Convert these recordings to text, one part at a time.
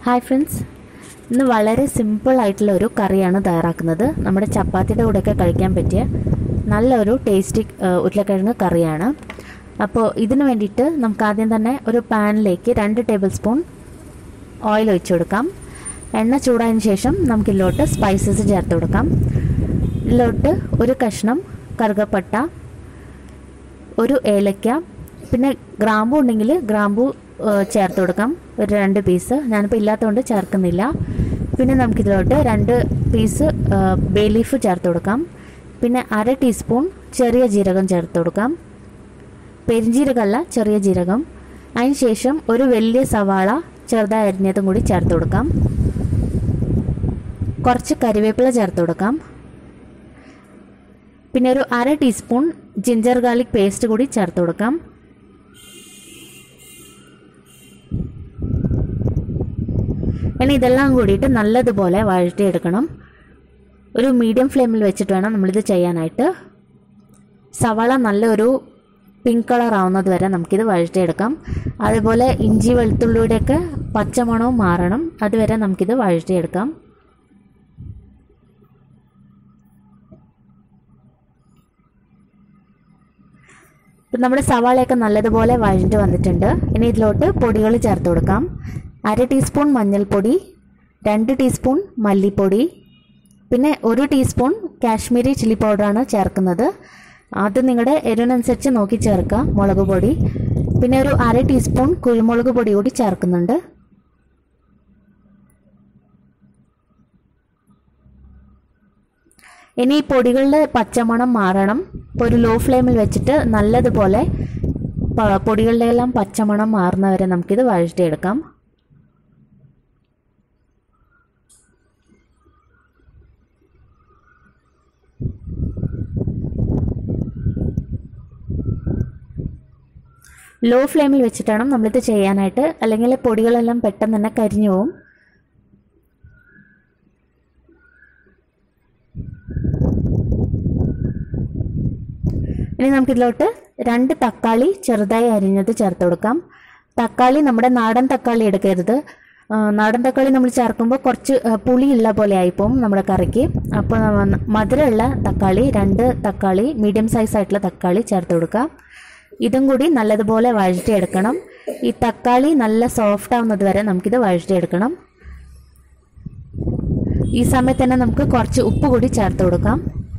hi friends ഇന്ന് വളരെ simple ആയിട്ടുള്ള ഒരു കറിയാണ് തയ്യാറാക്കുന്നത് നമ്മുടെ ചപ്പാത്തിയുടെ കൂടെയൊക്കെ കഴിക്കാൻ പറ്റിയ നല്ലൊരു ടേസ്റ്റി ഉരുളക്കിഴങ്ങ് കറിയാണ് അപ്പോൾ ഇതിന് വേണ്ടിയിട്ട് നമുക്ക് ആദ്യം തന്നെ ഒരു പാനിലേക്ക് രണ്ട് ടേബിൾ സ്പൂൺ ഓയിൽ ഒഴിച്ചു കൊടുക്കാം എണ്ണ ചൂടായതിന് ശേഷം നമുക്കിതിലോട്ട് സ്പൈസസ് ചേർത്ത് കൊടുക്കാം ഇതിലോട്ട് ഒരു കഷ്ണം കറുകപ്പട്ട ഒരു ഏലക്ക പിന്നെ ഗ്രാമ്പു ഉണ്ടെങ്കിൽ ഗ്രാമ്പു ഏഹ്, ചേർത്ത് കൊടുക്കാം ഒരു രണ്ട് പീസ് ഞാനിപ്പോൾ ഇല്ലാത്തതുകൊണ്ട് ചേർക്കുന്നില്ല പിന്നെ നമുക്കിതിലോട്ട് രണ്ട് പീസ് ഏഹ്, ബേ ലീഫ് ചേർത്ത് കൊടുക്കാം പിന്നെ അര ടീസ്പൂൺ ചെറിയ ജീരകം ചേർത്ത് കൊടുക്കാം പെരിഞ്ജീരകമല്ല ചെറിയ ജീരകം അതിന് ശേഷം ഒരു വലിയ സവാള ചെറുതായി അരിഞ്ഞതും കൂടി ചേർത്ത് കൊടുക്കാം കുറച്ച് കരിവേപ്പില ചേർത്ത് കൊടുക്കാം പിന്നെ ഒരു അര ടീസ്പൂൺ ജിഞ്ചർ ഗാർലിക് പേസ്റ്റ് കൂടി ചേർത്ത് കൊടുക്കാം ഇനി ഇതെല്ലാം കൂടിയിട്ട് നല്ലതുപോലെ വഴറ്റിയെടുക്കണം ഒരു മീഡിയം ഫ്ലെയിമിൽ വെച്ചിട്ട് വേണം നമ്മളിത് ചെയ്യാനായിട്ട് സവാള നല്ലൊരു പിങ്ക് കളർ ആവുന്നത് വരെ നമുക്കിത് വഴറ്റിയെടുക്കാം അതുപോലെ ഇഞ്ചി വെളുത്തുള്ളിയുടെയൊക്കെ പച്ചമണവും മാറണം അതുവരെ നമുക്കിത് വഴറ്റിയെടുക്കാം ഇപ്പം നമ്മുടെ സവാളയൊക്കെ നല്ലതുപോലെ വഴഞ്ഞു വന്നിട്ടുണ്ട് ഇനി ഇതിലോട്ട് പൊടികൾ ചേർത്ത് കൊടുക്കാം അര ടീസ്പൂൺ മഞ്ഞൾപ്പൊടി രണ്ട് ടീസ്പൂൺ മല്ലിപ്പൊടി പിന്നെ ഒരു ടീസ്പൂൺ കാശ്മീരി ചില്ലി പൗഡറാണ് ചേർക്കുന്നത് അത് നിങ്ങളുടെ എരിവിനനുസരിച്ച് നോക്കി ചേർക്കുക മുളക് പൊടി പിന്നെ ഒരു അര ടീസ്പൂൺ കുരുമുളക് പൊടി കൂടി ചേർക്കുന്നുണ്ട് ഇനി ഈ പൊടികളുടെ പച്ചമണം മാറണം ഇപ്പോൾ ഒരു ലോ ഫ്ലെയിമിൽ വെച്ചിട്ട് നല്ലതുപോലെ പ- പൊടികളുടെ എല്ലാം പച്ചമണം മാറുന്നവരെ നമുക്കിത് വഴറ്റിയെടുക്കാം ലോ ഫ്ലെയിമിൽ വെച്ചിട്ട് വേണം നമ്മളിത് ചെയ്യാനായിട്ട് അല്ലെങ്കിൽ പൊടികളെല്ലാം പെട്ടെന്ന് തന്നെ കരിഞ്ഞു പോവും ഇനി നമുക്കിതിലോട്ട് രണ്ട് തക്കാളി ചെറുതായി അരിഞ്ഞത് ചേർത്ത് കൊടുക്കാം തക്കാളി നമ്മുടെ നാടൻ തക്കാളി എടുക്കരുത് ആ, നാടൻ തക്കാളി നമ്മൾ ചേർക്കുമ്പോൾ കുറച്ച് ആ, പുളിയുള്ള പോലെ ആയിപ്പോവും നമ്മുടെ കറിക്ക് അപ്പോൾ നമ്മ- മധുരമുള്ള തക്കാളി രണ്ട് തക്കാളി മീഡിയം സൈസ് ആയിട്ടുള്ള തക്കാളി ചേർത്ത് കൊടുക്കാം ഇതും കൂടി നല്ലതുപോലെ വഴറ്റിയെടുക്കണം ഈ തക്കാളി നല്ല സോഫ്റ്റ് ആവുന്നത് വരെ നമുക്കിത് വഴറ്റിയെടുക്കണം ഈ സമയത്ത് തന്നെ നമുക്ക് കുറച്ച് ഉപ്പ് കൂടി ചേർത്ത് കൊടുക്കാം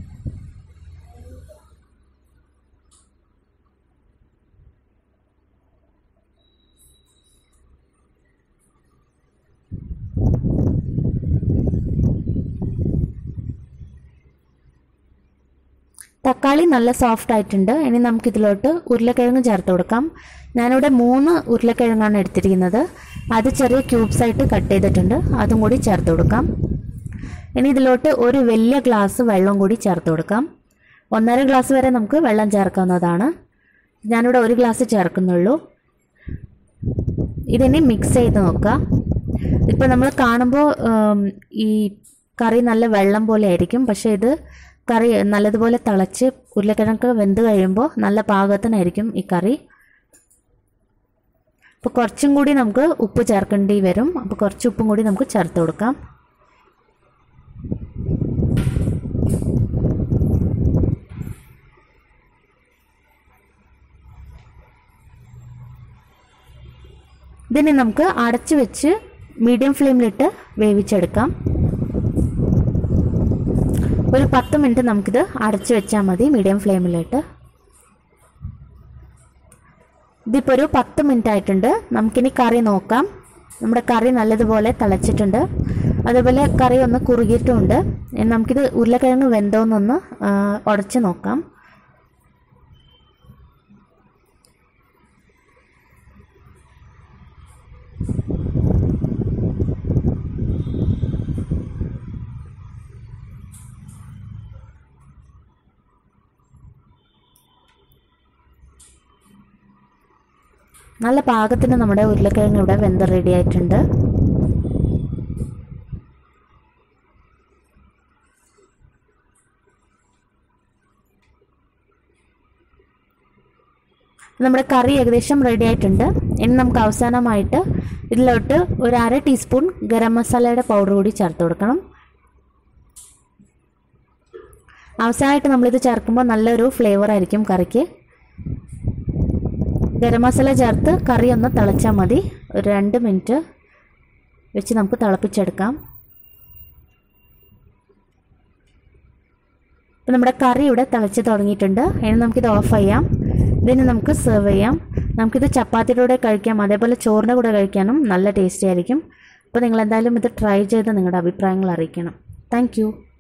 തക്കാളി നല്ല സോഫ്റ്റ് ആയിട്ടുണ്ട് ഇനി നമുക്കിതിലോട്ട് ഉരുളക്കിഴങ്ങ് ചേർത്ത് കൊടുക്കാം ഞാനിവിടെ മൂന്ന് ഉരുളക്കിഴങ്ങാണ് എടുത്തിരിക്കുന്നത് അത് ചെറിയ ക്യൂബ്സ് ആയിട്ട് കട്ട് ചെയ്തിട്ടുണ്ട് അതും കൂടി ചേർത്ത് കൊടുക്കാം ഇനി ഇതിലോട്ട് ഒരു വലിയ ഗ്ലാസ് വെള്ളം കൂടി ചേർത്ത് കൊടുക്കാം ഒന്നര ഗ്ലാസ് വരെ നമുക്ക് വെള്ളം ചേർക്കാവുന്നതാണ് ഞാനിവിടെ ഒരു ഗ്ലാസ് ചേർക്കുന്നുള്ളൂ ഇതിനി മിക്സ് ചെയ്ത് നോക്കുക ഇപ്പോൾ നമ്മൾ കാണുമ്പോൾ ഉം, ഈ കറി നല്ല വെള്ളം പോലെ ആയിരിക്കും പക്ഷേ ഇത് കറി നല്ലതുപോലെ തിളച്ച് ഉരുളക്കിഴങ്ങ് വെന്ത് കഴിയുമ്പോൾ നല്ല പാകത്തിനായിരിക്കും ഈ കറി അപ്പോൾ കുറച്ചും കൂടി നമുക്ക് ഉപ്പ് ചേർക്കേണ്ടി വരും അപ്പോൾ കുറച്ച് ഉപ്പും കൂടി നമുക്ക് ചേർത്ത് കൊടുക്കാം ഇതിനെ നമുക്ക് അടച്ചു വെച്ച് മീഡിയം ഫ്ലെയിമിലിട്ട് വേവിച്ചെടുക്കാം ഒരു പത്ത് മിനിറ്റ് നമുക്കിത് അടച്ചു വെച്ചാൽ മതി മീഡിയം ഫ്ലെയിമിലിട്ട് ഇതിപ്പോൾ ഒരു പത്ത് മിനിറ്റ് ആയിട്ടുണ്ട് നമുക്കിനി കറി നോക്കാം നമ്മുടെ കറി നല്ലതുപോലെ തിളച്ചിട്ടുണ്ട് അതുപോലെ കറി ഒന്ന് കുറുകിയിട്ടുമുണ്ട് ഇനി നമുക്കിത് ഉരുളക്കിഴങ്ങ് വെന്തോന്നൊന്ന് ആ, ഉടച്ച് നോക്കാം നല്ല പാകത്തിന് നമ്മുടെ ഉരുളക്കിഴങ്ങ് ഇവിടെ വെന്ത് റെഡി ആയിട്ടുണ്ട് നമ്മുടെ കറി ഏകദേശം റെഡി ആയിട്ടുണ്ട് ഇനി നമുക്ക് അവസാനമായിട്ട് ഇതിലോട്ട് ഒരു അര ടീസ്പൂൺ ഗരം മസാലയുടെ പൗഡർ കൂടി ചേർത്ത് കൊടുക്കണം അവസാനമായിട്ട് നമ്മളിത് ചേർക്കുമ്പോൾ നല്ലൊരു ഫ്ലേവർ ആയിരിക്കും കറിക്ക് ഗരം മസാല ചേർത്ത് കറി ഒന്ന് തിളച്ചാൽ മതി ഒരു രണ്ട് മിനിറ്റ് വെച്ച് നമുക്ക് തിളപ്പിച്ചെടുക്കാം ഇപ്പം നമ്മുടെ കറി ഇവിടെ തിളച്ച് തുടങ്ങിയിട്ടുണ്ട് ഇനി നമുക്കിത് ഓഫ് ചെയ്യാം ഇതിന് നമുക്ക് സെർവ് ചെയ്യാം നമുക്കിത് ചപ്പാത്തിയുടെ കൂടെ കഴിക്കാം അതേപോലെ ചോറിൻ്റെ കൂടെ കഴിക്കാനും നല്ല ടേസ്റ്റി ആയിരിക്കും അപ്പോൾ നിങ്ങൾ എന്തായാലും ഇത് ട്രൈ ചെയ്ത് നിങ്ങളുടെ അഭിപ്രായങ്ങൾ അറിയിക്കണം താങ്ക്